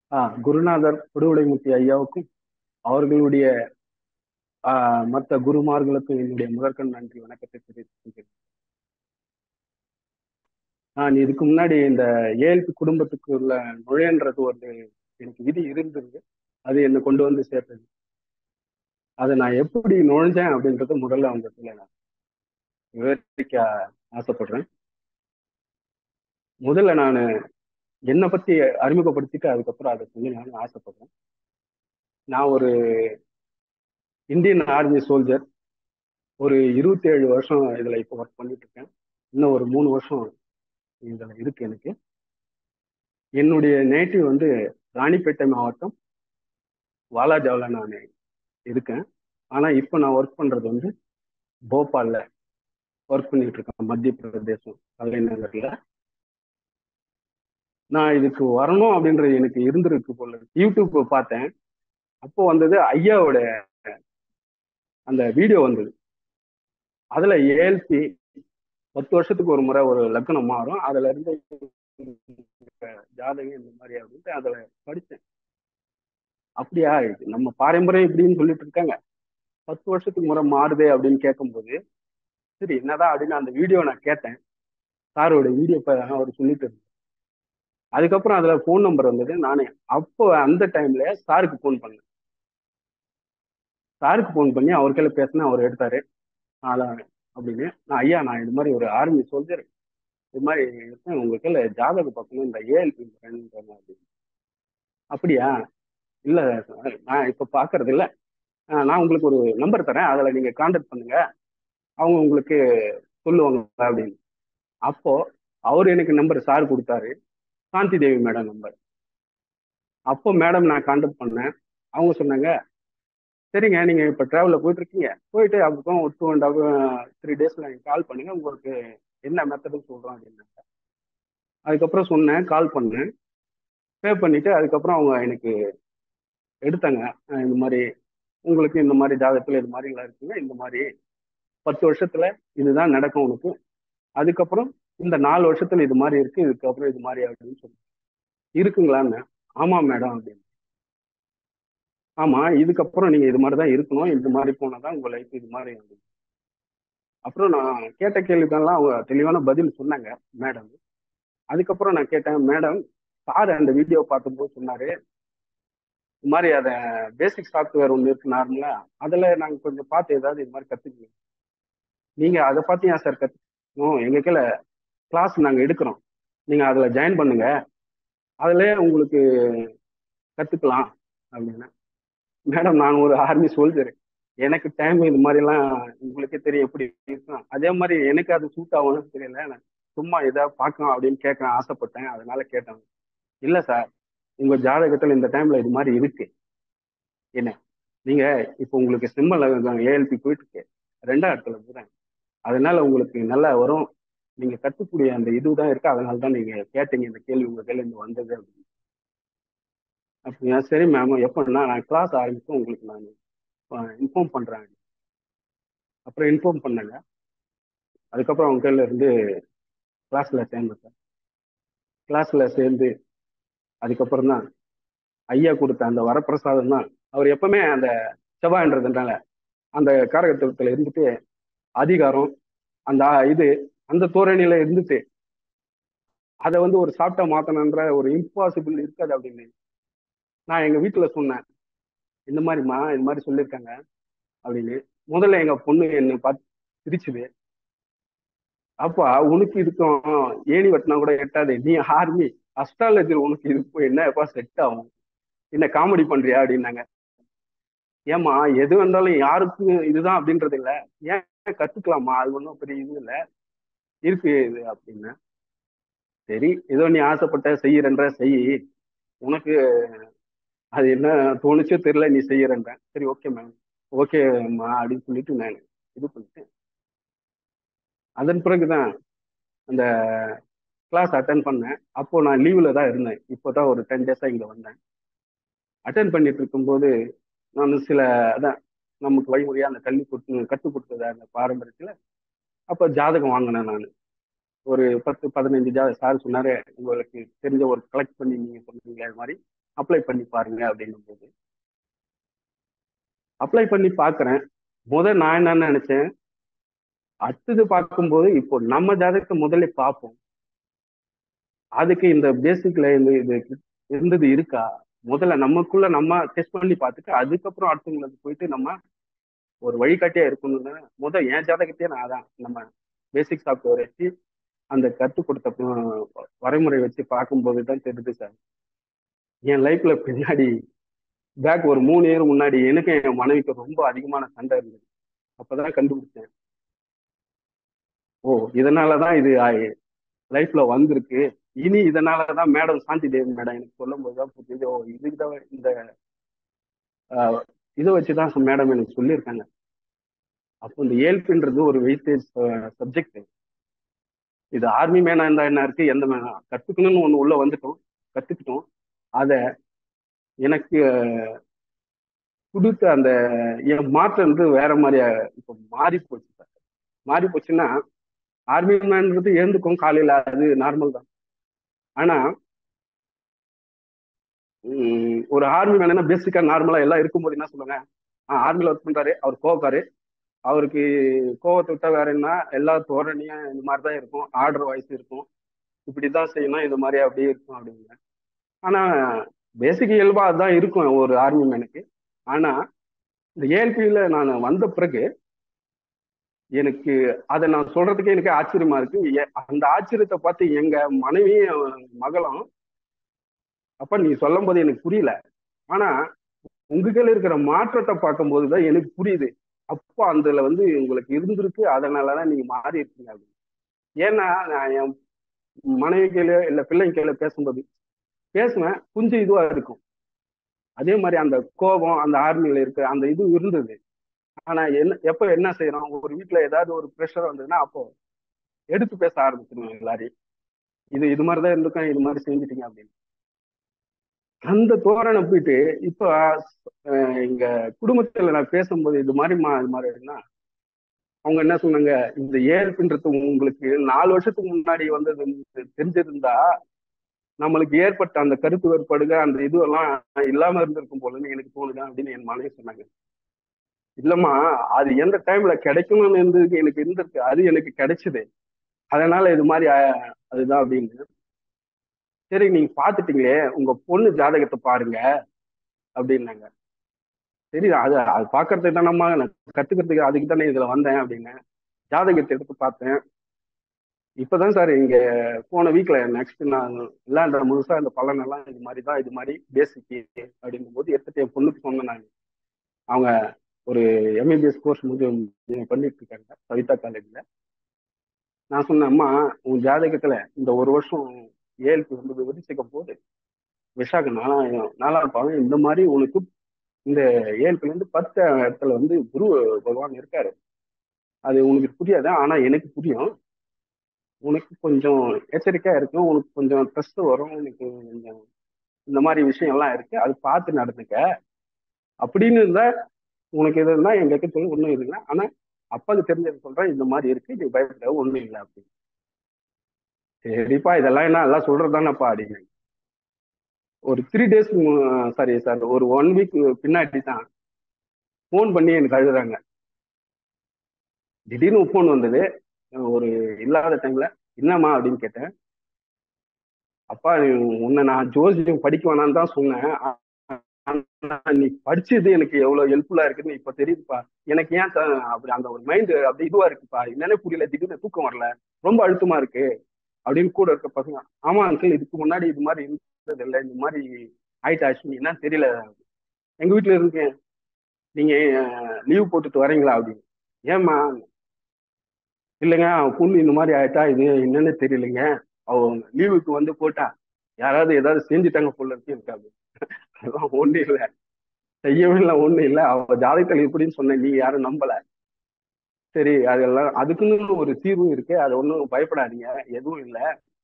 ஆஹ் குருநாதர் கொடுவிடைமுத்தி ஐயாவுக்கும் அவர்களுடைய ஆஹ் மற்ற குருமார்களுக்கும் என்னுடைய முதற்கண் நன்றி வணக்கத்தை தெரிவித்துக்கிறேன் நான் இதுக்கு முன்னாடி இந்த ஏழ்பி குடும்பத்துக்குள்ள நுழையன்றது ஒரு எனக்கு விதி இருந்தது அது என்னை கொண்டு வந்து சேர்த்தது அதை நான் எப்படி நுழைஞ்சேன் அப்படின்றது முதல்ல அந்த இடத்துல நான் விவரிக்க ஆசைப்படுறேன் முதல்ல நான் என்னை பத்தி அறிமுகப்படுத்திட்டு அதுக்கப்புறம் அதை சொல்லி நான் ஆசைப்படுறேன் நான் ஒரு இந்தியன் ஆர்மி சோல்ஜர் ஒரு இருபத்தி ஏழு வருஷம் இதுல இப்போ ஒர்க் பண்ணிட்டு இருக்கேன் இன்னும் ஒரு மூணு வருஷம் இதுல இருக்கு எனக்கு என்னுடைய நேட்டிவ் வந்து ராணிப்பேட்டை மாவட்டம் வாலாஜாவில் நான் இருக்கேன் ஆனா இப்போ நான் ஒர்க் பண்றது வந்து போபால்ல ஒர்க் பண்ணிட்டு இருக்கேன் மத்திய பிரதேசம் தலைநகர்ல நான் இதுக்கு வரணும் அப்படின்றது எனக்கு இருந்திருக்கு போல யூடியூப் பார்த்தேன் அப்போ வந்தது ஐயாவோட அந்த வீடியோ வந்தது அதுல ஏஎல்பி பத்து வருஷத்துக்கு ஒரு முறை ஒரு லக்னம் மாறும் அதுல இருந்து ஜாதகம் இந்த மாதிரி அப்படின்ட்டு அதுல படித்தேன் அப்படியா இது நம்ம பாரம்பரியம் இப்படின்னு சொல்லிட்டு இருக்காங்க பத்து வருஷத்துக்கு முறை மாறுதே அப்படின்னு கேட்கும்போது சரி என்னதான் அப்படின்னு அந்த வீடியோ நான் கேட்டேன் சாரோட வீடியோ அவர் சொல்லிட்டு இருந்தார் அதுக்கப்புறம் அதுல ஃபோன் நம்பர் வந்தது நானே அப்போ அந்த டைம்ல சாருக்கு ஃபோன் பண்ணேன் சாருக்கு ஃபோன் பண்ணி அவர் கையில பேசினேன் அவர் எடுத்தாரு அதான் அப்படின்னு நான் ஐயா நான் இது மாதிரி ஒரு ஆர்மி சோல்ஜர் இது மாதிரி இருக்கேன் உங்க கையில ஜாதகம் பார்க்கணும் இந்த ஏஎல்பி அப்படின்னு அப்படியா இல்ல நான் இப்ப பாக்குறது இல்ல நான் உங்களுக்கு ஒரு நம்பர் தரேன் அதுல நீங்க கான்டாக்ட் பண்ணுங்க அவங்க உங்களுக்கு சொல்லுவாங்க அப்படின்னு அப்போ அவர் எனக்கு நம்பர் சார் கொடுத்தாரு சாந்தி தேவி மேடம் நம்பர் அப்போ மேடம் நான் கான்டாக்ட் பண்ணேன் அவங்க சொன்னாங்க சரிங்க நீங்க இப்ப டிராவல்ல போயிட்டு இருக்கீங்க போயிட்டு அப்புறம் ஒரு டூ அண்ட் ஹவர் த்ரீ டேஸ்ல நீங்க கால் பண்ணுங்க உங்களுக்கு என்ன மெத்தடுன்னு சொல்றோம் அப்படின்னாங்க அதுக்கப்புறம் சொன்னேன் கால் பண்ணேன் பே பண்ணிட்டு அதுக்கப்புறம் அவங்க எனக்கு எடுத்தாங்க இந்த மாதிரி உங்களுக்கு இந்த மாதிரி ஜாதகத்துல இது மாதிரிலாம் இருக்குங்க இந்த மாதிரி பத்து வருஷத்துல இதுதான் நடக்கும் உனக்கு அதுக்கப்புறம் இந்த நாலு வருஷத்துல இது மாதிரி இருக்கு இதுக்கப்புறம் இது மாதிரி அப்படின்னு சொல்லி இருக்குங்களான்னு ஆமா மேடம் அப்படின்னு ஆமா இதுக்கப்புறம் நீங்க இது மாதிரி தான் இருக்கணும் இந்த மாதிரி போனாதான் உங்க லைஃப் இது மாதிரி அப்படின்னு அப்புறம் நான் கேட்ட கேள்விக்கெல்லாம் அவங்க தெளிவான பதில் சொன்னாங்க மேடம் அதுக்கப்புறம் நான் கேட்டேன் மேடம் சார் அந்த வீடியோ பார்க்கும்போது சொன்னாரு இது மாதிரி அதை பேசிக் சாஃப்ட்வேர் ஒன்று இருக்கு நார்மலா அதில் நாங்கள் கொஞ்சம் பார்த்து ஏதாவது இது மாதிரி கற்றுக்கணும் நீங்கள் அதை பார்த்து ஏன் சார் கற்றுக்கணும் எங்கள் கீழே கிளாஸ் நாங்கள் எடுக்கிறோம் நீங்கள் அதில் ஜாயின் பண்ணுங்க அதில் உங்களுக்கு கற்றுக்கலாம் அப்படின்னு மேடம் நான் ஒரு ஆர்மி சோல்ஜர் எனக்கு டைம் இது மாதிரிலாம் உங்களுக்கே தெரியும் எப்படி இருக்கும் அதே மாதிரி எனக்கு அது சூட் ஆகும்னு தெரியல நான் சும்மா இதாக பார்க்கலாம் அப்படின்னு கேட்க ஆசைப்பட்டேன் அதனால கேட்டேன் இல்லை சார் உங்க ஜாதகத்தில் இந்த டைம்ல இது மாதிரி இருக்கு என்ன நீங்க இப்போ உங்களுக்கு சிம்மல் ஏஎல்பி போயிட்டு இருக்கு ரெண்டாம் இடத்துல போறேன் அதனால உங்களுக்கு நல்லா வரும் நீங்க கத்துக்கூடிய அந்த இதுதான் இருக்கு அதனால தான் நீங்க கேட்டீங்க இந்த கேள்வி உங்க கையில இருந்து வந்தது அப்படின்னு அப்படியா சரி மேம் எப்படின்னா நான் கிளாஸ் ஆரம்பிச்சு உங்களுக்கு நான் இன்ஃபார்ம் பண்றேன் அப்புறம் இன்ஃபார்ம் பண்ணாங்க அதுக்கப்புறம் அவங்க கையில இருந்து கிளாஸ்ல சேர்ந்தேன் சார் கிளாஸ்ல சேர்ந்து அதுக்கப்புறம் தான் ஐயா கொடுத்த அந்த வரப்பிரசாதம் தான் அவர் எப்பவுமே அந்த செவ்வாய்ன்றதுனால அந்த காரகத்துவத்தில் இருந்துட்டு அதிகாரம் அந்த இது அந்த தோரணியில இருந்துட்டு அதை வந்து ஒரு சாப்பிட்டா மாத்தணுன்ற ஒரு இம்பாசிபிள் இருக்காது அப்படின்னு நான் எங்க வீட்டுல சொன்னேன் இந்த மாதிரிம்மா இது மாதிரி சொல்லியிருக்காங்க அப்படின்னு முதல்ல எங்க பொண்ணு என்னை பார்த்து சிரிச்சுது அப்பா உனக்கு இதுக்கும் ஏணி வெட்டினா கூட எட்டாது நீ ஆர்மி அஸ்ட்ராலஜி உனக்கு இது போய் என்னப்பா செட் ஆகும் என்ன காமெடி பண்றியா அப்படின்னாங்க ஏமா எது வந்தாலும் யாருக்கும் இதுதான் அப்படின்றது இல்ல ஏன் கத்துக்கலாமா அது ஒன்றும் பெரிய இது இல்லை இருக்கு இது அப்படின்னு சரி ஏதோ நீ ஆசைப்பட்ட செய்யறன்ற செய் உனக்கு அது என்ன தோணுச்சோ தெரியல நீ செய்யறன்ற சரி ஓகே மேம் ஓகேம்மா அப்படின்னு சொல்லிட்டு நான் இது பண்ணிட்டேன் அதன் பிறகுதான் அந்த கிளாஸ் அட்டன் பண்ணேன் அப்போ நான் லீவ்ல தான் இருந்தேன் இப்போதான் ஒரு டென் டேஸா இங்க வந்தேன் அட்டன் பண்ணிட்டு இருக்கும்போது நான் சில அதான் நமக்கு வழிமுறையா அந்த கல்வி கொடுத்து கற்றுக் கொடுத்தது அந்த பாரம்பரியத்துல அப்போ ஜாதகம் வாங்கினேன் நான் ஒரு பத்து பதினஞ்சு ஜாதகம் சார் சொன்னாரு உங்களுக்கு தெரிஞ்ச ஒரு கலெக்ட் பண்ணி நீங்க சொன்னீங்க அது மாதிரி அப்ளை பண்ணி பாருங்க அப்படின்னும் போது அப்ளை பண்ணி பார்க்குறேன் முத நான் என்ன நினைச்சேன் அடுத்தது பார்க்கும்போது இப்போ நம்ம ஜாதகத்தை முதல்ல பார்ப்போம் அதுக்கு இந்த பேசிக்ல இந்த இது இருந்தது இருக்கா முதல்ல நமக்குள்ள நம்ம டெஸ்ட் பண்ணி பார்த்துட்டு அதுக்கப்புறம் அடுத்தவங்களுக்கு போயிட்டு நம்ம ஒரு வழிகாட்டியா இருக்கணும்னு முத என் ஜாதகத்தையே நான் அதான் நம்ம பேசிக் சாஃப்ட்வேர் வச்சு அந்த கற்றுக் கொடுத்த ப- வரைமுறை வச்சு பார்க்கும்போது தான் தெரியுது சார் என் லைஃப்ல பின்னாடி பேக் ஒரு மூணு இயர் முன்னாடி எனக்கு என் மனைவிக்கு ரொம்ப அதிகமான சண்டை இருந்தது அப்பதான் கண்டுபிடிச்சேன் ஓ இதனாலதான் இது லைஃப்ல வந்திருக்கு இனி இதனாலதான் மேடம் சாந்தி தேவி மேடம் எனக்கு சொல்லும் போதுதான் புரியுது ஓ இதுக்குதான் இந்த ஆஹ், இதை வச்சுதான் மேடம் எனக்கு சொல்லியிருக்காங்க அப்போ இந்த ஏல்பின்றது ஒரு வெயிட்டேஜ் சப்ஜெக்ட் இது ஆர்மி மேனா இருந்தா என்ன இருக்கு எந்த மேனா கத்துக்கணும்னு ஒண்ணு உள்ள வந்துட்டோம் கத்துக்கிட்டோம் அத எனக்கு அஹ், கொடுத்த அந்த என் மாற்றம் வந்து வேற மாதிரி இப்போ மாறி போச்சு சார் மாறி போச்சுன்னா ஆர்மி மேன்றது எழுந்துக்கும் காலையில அது நார்மல் தான் ஆனா உம், ஒரு ஆர்மி மேனா பேசிக்கா நார்மலா எல்லாம் இருக்கும்போது என்ன சொல்லுவாங்க ஆர்மில ஒர்க் பண்றாரு அவர் கோவக்காரு அவருக்கு கோவத்தை விட்டா வேற என்ன எல்லா தோரணையும் இந்த மாதிரி தான் இருக்கும் ஆர்டர் வாய்ஸ் இருக்கும் இப்படிதான் செய்யணும் இது மாதிரி அப்படியே இருக்கும் அப்படிங்க ஆனா பேசிக் இயல்பா அதுதான் இருக்கும் ஒரு ஆர்மி மேனுக்கு ஆனா இந்த ஏஎல்பியில நான் வந்த பிறகு எனக்கு அதை நான் சொல்றதுக்கே எனக்கு ஆச்சரியமா இருக்கு ஏ- அந்த ஆச்சரியத்தை பார்த்து எங்க மனைவியும் மகளும் அப்ப நீ சொல்லும் போது எனக்கு புரியல ஆனா உங்ககிட்ட இருக்கிற மாற்றத்தை பார்க்கும்போது தான் எனக்கு புரியுது அப்போ அதுல வந்து உங்களுக்கு இருந்திருக்கு அதனாலதான் நீங்க மாறி இருக்கீங்க அப்படின்னு ஏன்னா நான் என் மனைவி கையில இல்ல பிள்ளை கையில பேசும்போது பேசுவேன் கொஞ்சம் இதுவா இருக்கும் அதே மாதிரி அந்த கோபம் அந்த ஆர்மியில இருக்க அந்த இது இருந்தது ஆனா என்ன எப்ப என்ன செய்யறோம் ஒரு வீட்ல ஏதாவது ஒரு ப்ரெஷர் வந்ததுன்னா அப்போ எடுத்து பேச ஆரம்பிச்சிருவோம் எல்லாரையும் இது இது மாதிரிதான் இருந்திருக்கேன் இது மாதிரி செஞ்சுட்டீங்க அப்படின்னு அந்த தோரணை போயிட்டு இப்ப அஹ், எங்க குடும்பத்துல நான் பேசும்போது இது மாதிரிமா இது மாதிரி இருக்குன்னா அவங்க என்ன சொன்னாங்க இந்த ஏற்புன்றது உங்களுக்கு நாலு வருஷத்துக்கு முன்னாடி வந்தது தெரிஞ்சிருந்தா நம்மளுக்கு ஏற்பட்ட அந்த கருத்து வேறுபாடுக அந்த இதுவெல்லாம் இல்லாம இருந்திருக்கும் போலன்னு எனக்கு தோணுது அப்படின்னு என் மனைவி சொன்னாங்க இல்லம்மா அது எந்த டைம்ல கிடைக்கணும்னு இருந்ததுக்கு எனக்கு இருந்திருக்கு அது எனக்கு கிடைச்சது அதனால இது மாதிரி ஆ- அதுதான் அப்படின்னு சரி நீங்க பாத்துட்டீங்களே உங்க பொண்ணு ஜாதகத்தை பாருங்க அப்படின்னாங்க சரி அது அது பாக்குறதுக்கு தானம்மா நான் கத்துக்கிறதுக்கு அதுக்கு தானே இதுல வந்தேன் அப்படின்னு ஜாதகத்தை எடுத்து பார்த்தேன் இப்பதான் சார் இங்க போன வீக்ல நெக்ஸ்ட் நான் இல்லாண்ட முழுசா இந்த பலன் எல்லாம் இது மாதிரி தான் இது மாதிரி பேசிக் அப்படிங்கும் போது எடுத்துட்டு என் பொண்ணுக்கு சொன்னேன் நான் அவங்க ஒரு எம்ஏபிஎஸ் கோர்ஸ் முடிஞ்சு பண்ணிட்டு இருக்காங்க சவிதா காலேஜ்ல நான் சொன்னேன் அம்மா உன் ஜாதகத்துல இந்த ஒரு வருஷம் ஏழுக்கு வந்து விதிச்சிக்க போது விஷாக நாலாயிரம் நாலாயிரம் பாவம் இந்த மாதிரி உனக்கு இந்த ஏழுக்குல இருந்து பத்து இடத்துல வந்து குரு பகவான் இருக்காரு அது உனக்கு புரியாது ஆனா எனக்கு புரியும் உனக்கு கொஞ்சம் எச்சரிக்கையா இருக்கும் உனக்கு கொஞ்சம் ட்ரெஸ்ட் வரும் உனக்கு கொஞ்சம் இந்த மாதிரி விஷயம் எல்லாம் இருக்கு அது பார்த்து நடந்துக்க அப்படின்னு இருந்தா உனக்கு எது இருந்தா எங்களுக்கு சொல்லி ஒன்றும் இல்லை ஆனா அப்பாவுக்கு தெரிஞ்சது சொல்றேன் இந்த மாதிரி இருக்கு நீ பயப்பட ஒண்ணும் இல்லை அப்படின்னு சரிப்பா இதெல்லாம் என்ன எல்லாம் சொல்றதுதானப்பா அப்படின்னு ஒரு த்ரீ டேஸ் சாரி சார் ஒரு ஒன் வீக் பின்னாடி தான் ஃபோன் பண்ணி எனக்கு அழுகுறாங்க திடீர்னு ஃபோன் வந்தது ஒரு இல்லாத டைம்ல என்னம்மா அப்படின்னு கேட்டேன் அப்பா உன்னை நான் ஜோசியம் படிக்க வேணாம்னு தான் சொன்னேன் ஆனா நீ படிச்சது எனக்கு எவ்வளவு ஹெல்ப்ஃபுல்லா இருக்குன்னு இப்ப தெரியுதுப்பா எனக்கு ஏன் த- அப்படி அந்த ஒரு மைண்ட் அப்படி இதுவா இருக்குப்பா என்னன்னே புரியல திடீர்னு தூக்கம் வரல ரொம்ப அழுத்தமா இருக்கு அப்படின்னு கூட இருக்க பசங்க ஆமா அங்கிள் இதுக்கு முன்னாடி இது மாதிரி இருந்தது இல்லை இந்த மாதிரி ஆயிட்டு அஸ்வினி என்ன தெரியல எங்க வீட்டுல இருக்கேன் நீங்க லீவ் போட்டுட்டு வரீங்களா அப்படின்னு ஏம்மா இல்லைங்க அவன் பொண்ணு இந்த மாதிரி ஆயிட்டா இது என்னன்னு தெரியலைங்க அவ லீவுக்கு வந்து போட்டா யாராவது ஏதாவது செஞ்சுட்டாங்க போல இருக்கு இருக்காது அதெல்லாம் ஒண்ணு இல்லை செய்யவே இல்லை ஒண்ணு இல்லை அவ ஜாதகத்தில் எப்படின்னு சொன்னேன் நீங்க யாரும் நம்பல சரி அதெல்லாம் அதுக்குன்னு ஒரு தீர்வும் இருக்கு அது ஒன்றும் பயப்படாதீங்க எதுவும் இல்லை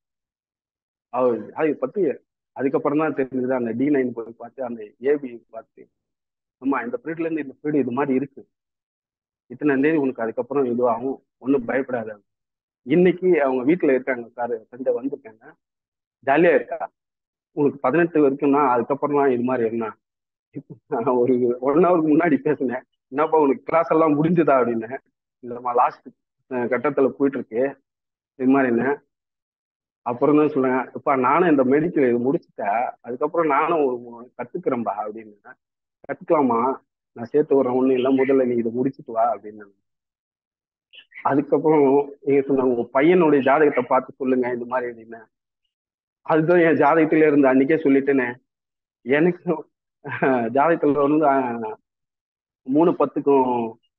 அவ அதை பத்தி அதுக்கப்புறம் தான் தெரிஞ்சது அந்த டி நைன் போய் பார்த்து அந்த ஏபி பார்த்து ஆமா இந்த பீரியட்ல இருந்து இந்த பீரியட் இது மாதிரி இருக்கு இத்தனை தேதி உனக்கு அதுக்கப்புறம் இதுவாகும் ஒன்றும் பயப்படாத இன்னைக்கு அவங்க வீட்டுல இருக்காங்க சார் சண்டை வந்திருக்காங்க ஜாலியா இருக்கா உனக்கு பதினெட்டு வரைக்கும் தான் அதுக்கப்புறம் தான் இது மாதிரி என்ன நான் ஒரு ஒன் ஹவருக்கு முன்னாடி பேசினேன் என்னப்பா உனக்கு கிளாஸ் எல்லாம் முடிஞ்சுதா அப்படின்னு இல்லைம்மா லாஸ்ட் கட்டத்துல போயிட்டு இருக்கு இது மாதிரி என்ன அப்புறம் தான் சொல்லுங்க இப்ப நானும் இந்த மெடிக்கல் இது முடிச்சுட்டேன் அதுக்கப்புறம் நானும் ஒரு கத்துக்கிறேன்பா அப்படின்னு கத்துக்கலாமா நான் சேர்த்து வரேன் ஒன்றும் இல்லை முதல்ல நீ இதை முடிச்சுட்டு வா அப்படின்னு அதுக்கப்புறம் நீங்க சொன்னாங்க உங்க பையனுடைய ஜாதகத்தை பார்த்து சொல்லுங்க இந்த மாதிரி அப்படின்னு அதுதான் என் ஜாதகத்துல இருந்து அன்னைக்கே சொல்லிட்டேனே எனக்கு ஜாதகத்துல வந்து ஆஹ், மூணு பத்துக்கும்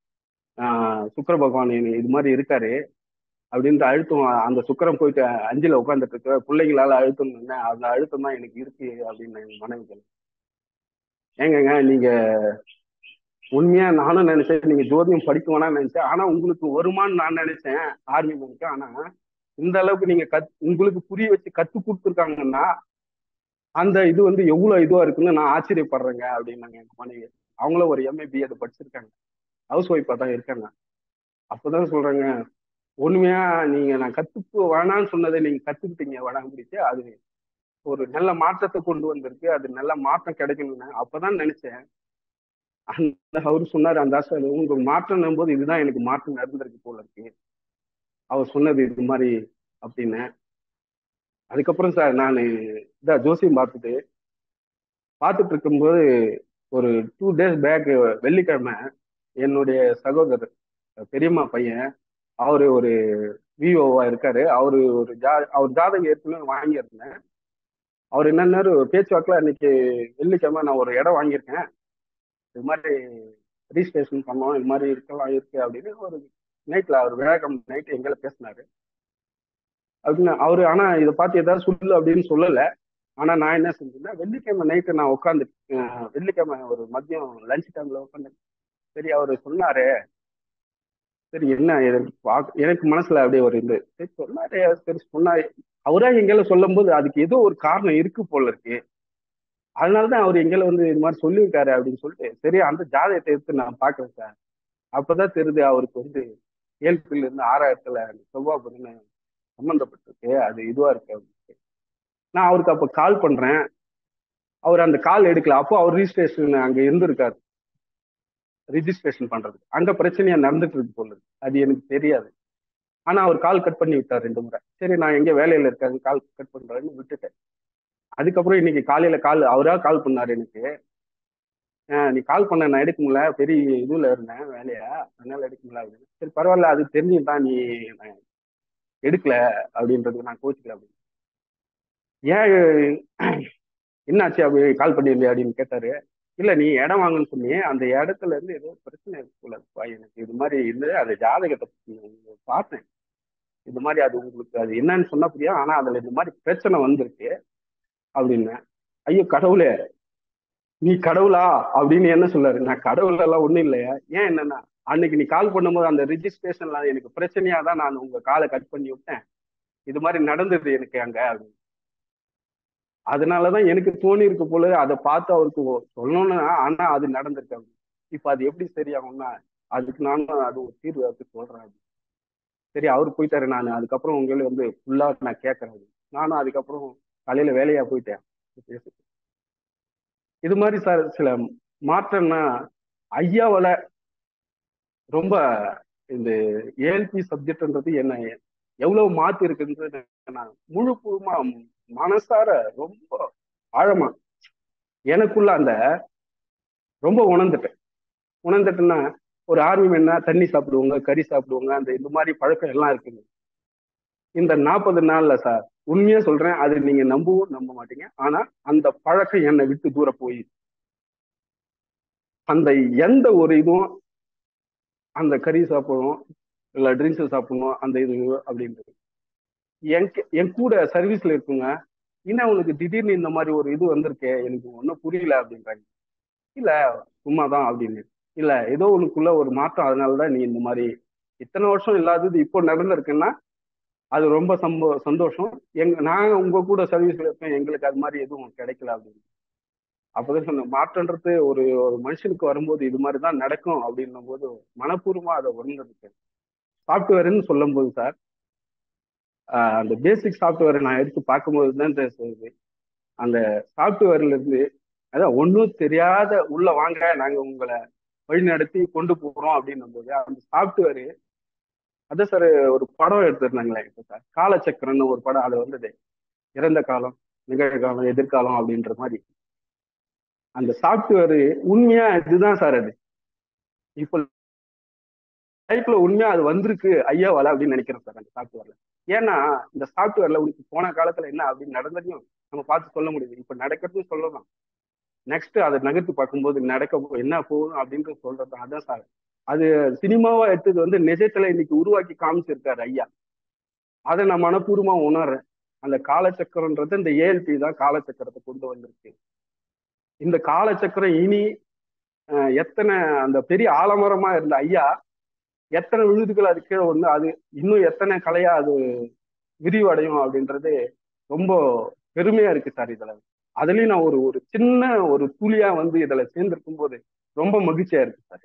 ஆஹ், சுக்கிர பகவான் எனக்கு இது மாதிரி இருக்காரு அப்படின்ட்டு அழுத்தம் அந்த சுக்கரம் போயிட்டு அஞ்சுல உட்காந்துட்டு இருக்க பிள்ளைங்களால அழுத்தம் என்ன அந்த அழுத்தம் தான் எனக்கு இருக்கு அப்படின்னு எங்க மனைவி சொன்னாங்க. ஏங்கங்க நீங்க உண்மையா நானும் நினைச்சேன் நீங்க ஜோதியம் படிக்குவானு நினைச்சேன் ஆனா உங்களுக்கு வருமான்னு நான் நினைச்சேன் ஆர்மி மேனுக்கு ஆனா இந்த அளவுக்கு நீங்க கத் உங்களுக்கு புரிய வச்சு கத்து கொடுத்துருக்காங்கன்னா அந்த இது வந்து எவ்வளவு இதுவா இருக்குன்னு நான் ஆச்சரியப்படுறேங்க அப்படின்னாங்க எங்க மனைவி அவங்களும் ஒரு எம்ஏ பிஎட் படிச்சிருக்காங்க ஹவுஸ் ஒய்ஃபா தான் இருக்காங்க அப்பதான் சொல்றாங்க உண்மையா நீங்க நான் கத்துக்கு வேணாம்னு சொன்னதை நீங்க கத்துக்கிட்டீங்க வேணாங்கிட்டு அது ஒரு நல்ல மாற்றத்தை கொண்டு வந்திருக்கு அது நல்ல மாற்றம் கிடைக்கணும்னு அப்பதான் நினைச்சேன் அந்த அவரு சொன்னாரு அந்த ஆசிரியர் உங்களுக்கு மாற்றம் போது இதுதான் எனக்கு மாற்றம் நடந்திருக்கு போல இருக்கு அவர் சொன்னது இது மாதிரி அப்படின்னு அதுக்கப்புறம் சார் நான் இதான் ஜோசியம் பார்த்துட்டு பார்த்துட்டு இருக்கும்போது ஒரு டூ டேஸ் பேக் வெள்ளிக்கிழமை என்னுடைய சகோதரர் பெரியம்மா பையன் அவரு ஒரு விஓவா இருக்காரு அவரு ஒரு ஜா அவர் ஜாதகம் ஏற்கனவே வாங்கியிருந்தேன் அவர் என்னன்னாரு பேச்சுவாக்கில் இன்னைக்கு வெள்ளிக்கிழமை நான் ஒரு இடம் வாங்கியிருக்கேன் இது மாதிரி ரிஜிஸ்ட்ரேஷன் பண்ணோம் இது மாதிரி இருக்கலாம் இருக்கு அப்படின்னு ஒரு நைட்ல அவர் விழாக்கம் நைட் எங்களை பேசினாரு அப்படின்னு அவரு ஆனா இதை பார்த்து ஏதாவது சொல்லு அப்படின்னு சொல்லல ஆனா நான் என்ன செஞ்சேன்னா வெள்ளிக்கிழமை நைட்டு நான் உட்காந்து வெள்ளிக்கிழமை ஒரு மதியம் லஞ்ச் டைம்ல உட்காந்து சரி அவரு சொன்னாரு சரி என்ன எனக்கு பாக்க- எனக்கு மனசுல அப்படியே ஒரு இது சரி சொன்னாரு சரி சொன்னாரு அவரா எங்களை சொல்லும் போது அதுக்கு ஏதோ ஒரு காரணம் இருக்கு போல இருக்கு அதனாலதான் அவர் எங்களை வந்து இது மாதிரி சொல்லியிருக்காரு அப்படின்னு சொல்லிட்டு சரி அந்த ஜாதகத்தை எடுத்து நான் பாக்குறேன் சார் அப்பதான் தெரியுது அவருக்கு வந்து ஏழ்பில் இருந்து ஆறாயிரத்துல அந்த செவ்வாய் புதன் சம்மந்தப்பட்டிருக்கு அது இதுவா இருக்கு அவருக்கு நான் அவருக்கு அப்ப கால் பண்றேன் அவர் அந்த கால் எடுக்கல அப்போ அவர் ரிஜிஸ்ட்ரேஷன் அங்க இருந்திருக்காரு ரிஜிஸ்ட்ரேஷன் பண்றதுக்கு அங்க பிரச்சனையா நடந்துட்டு இருக்கு போல இருக்கு. அது எனக்கு தெரியாது ஆனா அவர் கால் கட் பண்ணி விட்டார் ரெண்டு முறை சரி நான் எங்க வேலையில இருக்காரு கால் கட் பண்றேன்னு விட்டுட்டேன் அதுக்கப்புறம் இன்னைக்கு காலையில கால் அவரா கால் பண்ணாரு எனக்கு ஆஹ் நீ கால் பண்ண நான் எடுக்க முடியல பெரிய இதுல இருந்தேன் வேலையா அதனால எடுக்க முடியல அப்படின்னு சரி பரவாயில்ல அது தெரிஞ்சுதான் நீ நான் எடுக்கல அப்படின்றது நான் கோச்சிக்கல அப்படின்னு ஏன் என்னாச்சு அப்படி கால் பண்ணியிருந்தே அப்படின்னு கேட்டாரு இல்ல நீ இடம் வாங்கன்னு சொன்னியே அந்த இடத்துல இருந்து ஏதோ பிரச்சனை இருக்கு போல இருக்குப்பா எனக்கு இது மாதிரி இருந்தது அது ஜாதகத்தை பத்தி நான் பார்த்தேன் இது மாதிரி அது உங்களுக்கு அது என்னன்னு சொன்னா புரியும் ஆனா அதுல இந்த மாதிரி பிரச்சனை வந்திருக்கு அப்படின்னு ஐயோ கடவுளே நீ கடவுளா அப்படின்னு என்ன சொல்லாரு நான் கடவுள் எல்லாம் ஒண்ணும் இல்லையா ஏன் என்னன்னா அன்னைக்கு நீ கால் பண்ணும்போது அந்த ரிஜிஸ்ட்ரேஷன்ல எனக்கு பிரச்சனையா தான் நான் உங்க காலை கட் பண்ணி விட்டேன் இது மாதிரி நடந்தது எனக்கு அங்க அப்படின்னு அதனாலதான் எனக்கு தோணி இருக்கு போல அதை பார்த்து அவருக்கு சொல்லணும்னு ஆனா அது நடந்திருக்கு இப்ப அது எப்படி சரியாகும்னா அதுக்கு நானும் அது ஒரு தீர்வு அதுக்கு சொல்றேன் அப்படி. சரி அவர் போயிட்டாரு நான் அதுக்கப்புறம் உங்களை வந்து ஃபுல்லா நான் கேட்கறேன் அது. நானும் அதுக்கப்புறம் காலையில வேலையா போயிட்டேன் பேசி. இது மாதிரி சார் சில மாற்றம்னா ஐயாவால ரொம்ப இந்த ஏஎல்பி சப்ஜெக்ட்ன்றது என்ன எவ்வளவு மாத்து இருக்குன்றது நான் முழு பூர்வமா மனசார ரொம்ப ஆழமா எனக்குள்ள அந்த ரொம்ப உணர்ந்துட்டேன் உணர்ந்துட்டேன்னா ஒரு ஆர்மி மேனா தண்ணி சாப்பிடுவாங்க கறி சாப்பிடுவாங்க அந்த இந்த மாதிரி பழக்கம் எல்லாம் இருக்குங்க இந்த நாற்பது நாள்ல சார் உண்மையா சொல்றேன் அது நீங்க நம்பவும் நம்ப மாட்டீங்க ஆனா அந்த பழக்கம் என்னை விட்டு தூர போய் அந்த எந்த ஒரு இதுவும் அந்த கறி சாப்பிடணும் இல்ல ட்ரிங்க்ஸ் சாப்பிடணும் அந்த இது அப்படின்றது என் என் கூட சர்வீஸ்ல இருக்குங்க என்ன உனக்கு திடீர்னு இந்த மாதிரி ஒரு இது வந்திருக்கே எனக்கு ஒன்றும் புரியல அப்படின்றாங்க இல்ல சும்மாதான் அப்படின்னு இல்ல ஏதோ உனக்குள்ள ஒரு மாற்றம் அதனாலதான் நீ இந்த மாதிரி இத்தனை வருஷம் இல்லாதது இப்போ நடந்திருக்குன்னா அது ரொம்ப சம்போ சந்தோஷம் எங்க நான் உங்க கூட சர்வீஸ்ல இருக்கேன் எங்களுக்கு அது மாதிரி எதுவும் கிடைக்கல அப்படின்னு அப்பதான் சொன்ன மாற்றன்றது ஒரு ஒரு மனுஷனுக்கு வரும்போது இது மாதிரி தான் நடக்கும் அப்படின்னும் போது மனப்பூர்வமா அதை உணர்ந்துருக்கு சாஃப்ட்வேர்னு சொல்லும் போது சார் அந்த பேசிக் சாஃப்ட்வேரை நான் எடுத்து பார்க்கும்போது தான் தெரியுது அந்த சாஃப்ட்வேர்ல இருந்து அதான் ஒன்றும் தெரியாத உள்ள வாங்க நாங்க உங்களை வழிநடத்தி கொண்டு போறோம் அப்படின்னும் போது அந்த சாஃப்ட்வேர் அதான் சார் ஒரு படம் எடுத்திருந்தாங்களே இப்போ சார் காலச்சக்கரம்னு ஒரு படம் அது வந்தது இறந்த காலம் நிகழ்காலம் எதிர்காலம் அப்படின்ற மாதிரி அந்த சாஃப்ட்வேர் உண்மையா இதுதான் சார் அது இப்போ லைஃப்ல உண்மையா அது வந்திருக்கு ஐயாவால அப்படின்னு நினைக்கிறேன் சார் அந்த சாஃப்ட்வேர்ல ஏன்னா இந்த சாஃப்ட்வேர்ல உனக்கு போன காலத்துல என்ன அப்படின்னு நடந்ததையும் நம்ம பார்த்து சொல்ல முடியுது இப்ப நடக்கிறதும் சொல்லலாம் நெக்ஸ்ட் அதை நகர்த்தி பார்க்கும்போது நடக்க போ- என்ன போகணும் அப்படின்றது சொல்றது அதான் சார் அது சினிமாவா எடுத்தது வந்து நிஜத்துல இன்னைக்கு உருவாக்கி காமிச்சிருக்காரு ஐயா அதை நான் மனப்பூர்வமா உணர்றேன் அந்த காலச்சக்கரன்றது இந்த ஏஎல்பி தான் காலச்சக்கரத்தை கொண்டு வந்திருக்கு இந்த காலச்சக்கரம் இனி அஹ், எத்தனை அந்த பெரிய ஆலமரமா இருந்த ஐயா எத்தனை விழுதுகள் அது கீழே வந்து அது இன்னும் எத்தனை கலையா அது விரிவடையும் அப்படின்றது ரொம்ப பெருமையா இருக்கு சார் இதுல அதுலயும் நான் ஒரு ஒரு சின்ன ஒரு துளியா வந்து இதுல சேர்ந்திருக்கும் போது ரொம்ப மகிழ்ச்சியா இருக்கு சார்